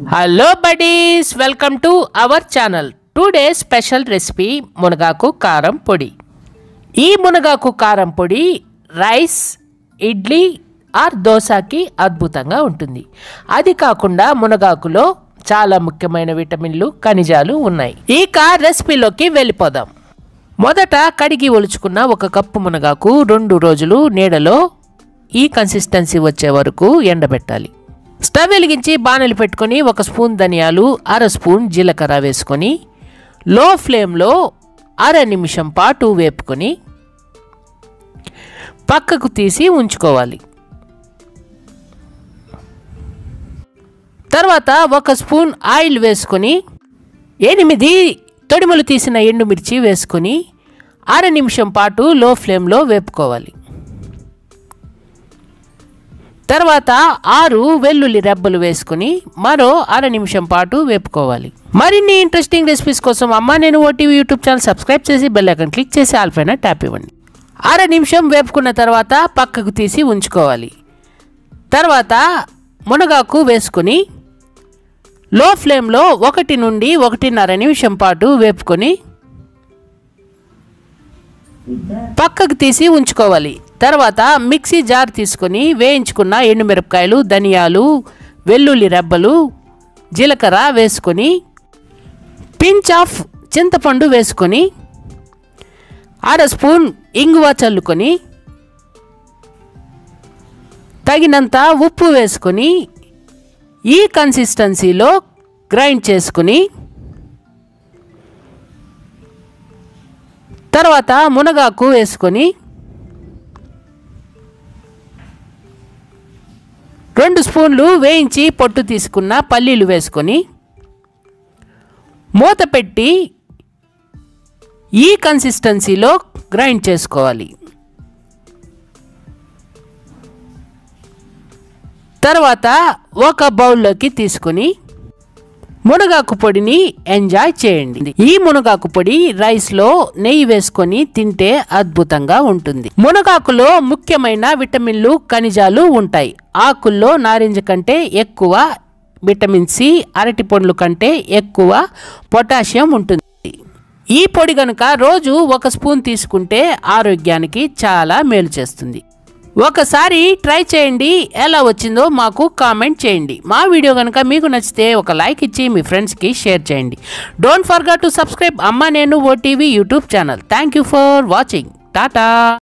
hello buddies welcome to our channel today special recipe మునగాకు కారం పొడి ఈ మునగాకు కారం పొడి రైస్ ఇడ్లీ ఆర్ దోశకి అద్భుతంగా ఉంటుంది అది కాకుండా మునగాకులో చాలా ముఖ్యమైన విటమిన్లు ఖనిజాలు ఉన్నాయి ఇక రెసిపీలోకి వెళ్ళిపోదాం మొదట కడిగి ఒలుచుకున్న ఒక కప్పు మునగాకు రెండు రోజులు నీడలో ఈ కన్సిస్టెన్సీ వచ్చే వరకు ఎండబెట్టాలి స్టవ్ వెలిగించి బాణలు పెట్టుకొని ఒక స్పూన్ ధనియాలు అర స్పూన్ జీలకర్ర వేసుకొని లో ఫ్లేమ్లో అర నిమిషం పాటు వేపుకొని పక్కకు తీసి ఉంచుకోవాలి తర్వాత ఒక స్పూన్ ఆయిల్ వేసుకొని ఎనిమిది తొడిమలు తీసిన ఎండుమిర్చి వేసుకొని అర నిమిషం పాటు లో ఫ్లేమ్లో వేపుకోవాలి తర్వాత ఆరు వెల్లుల్లి రెబ్బలు వేసుకుని మరో అర నిమిషం పాటు వేపుకోవాలి మరిన్ని ఇంట్రెస్టింగ్ రెసిపీస్ కోసం అమ్మ నేను ఓటీవీ యూట్యూబ్ ఛానల్ సబ్స్క్రైబ్ చేసి బెల్ ఐకాన్ క్లిక్ చేసి ఆల్పైన ట్యాప్ ఇవ్వండి అర నిమిషం వేపుకున్న తర్వాత పక్కకు తీసి ఉంచుకోవాలి తర్వాత మునగాకు వేసుకొని లో ఫ్లేమ్లో ఒకటి నుండి ఒకటిన్నర నిమిషం పాటు వేపుకొని పక్కకు తీసి ఉంచుకోవాలి తర్వాత మిక్సీ జార్ తీసుకొని వేయించుకున్న ఎండుమిరపకాయలు ధనియాలు వెల్లుల్లి రెబ్బలు జీలకర్ర వేసుకొని పించ్ ఆఫ్ చింతపండు వేసుకొని అర స్పూన్ ఇంగువ చల్లుకొని తగినంత ఉప్పు వేసుకొని ఈ కన్సిస్టెన్సీలో గ్రైండ్ చేసుకుని తర్వాత మునగాకు వేసుకొని రెండు స్పూన్లు వేయించి పొట్టు తీసుకున్న పల్లీలు వేసుకొని మూత పెట్టి ఈ కన్సిస్టెన్సీలో గ్రైండ్ చేసుకోవాలి తర్వాత ఒక బౌల్లోకి తీసుకొని మునగాకు పొడిని ఎంజాయ్ చేయండి ఈ మునగాకు పొడి రైస్లో నెయ్యి వేసుకొని తింటే అద్భుతంగా ఉంటుంది మునగాకులో ముఖ్యమైన విటమిన్లు ఖనిజాలు ఉంటాయి ఆకుల్లో నారింజ కంటే ఎక్కువ విటమిన్ సి అరటి పండ్లు కంటే ఎక్కువ పొటాషియం ఉంటుంది ఈ పొడి కనుక రోజు ఒక స్పూన్ తీసుకుంటే ఆరోగ్యానికి చాలా మేలు చేస్తుంది ఒకసారి ట్రై చేయండి ఎలా వచ్చిందో మాకు కామెంట్ చేయండి మా వీడియో కనుక మీకు నచ్చితే ఒక లైక్ ఇచ్చి మీ ఫ్రెండ్స్కి షేర్ చేయండి డోంట్ ఫర్గట్ టు సబ్స్క్రైబ్ అమ్మ నేను OTV YouTube channel thank you for watching Tata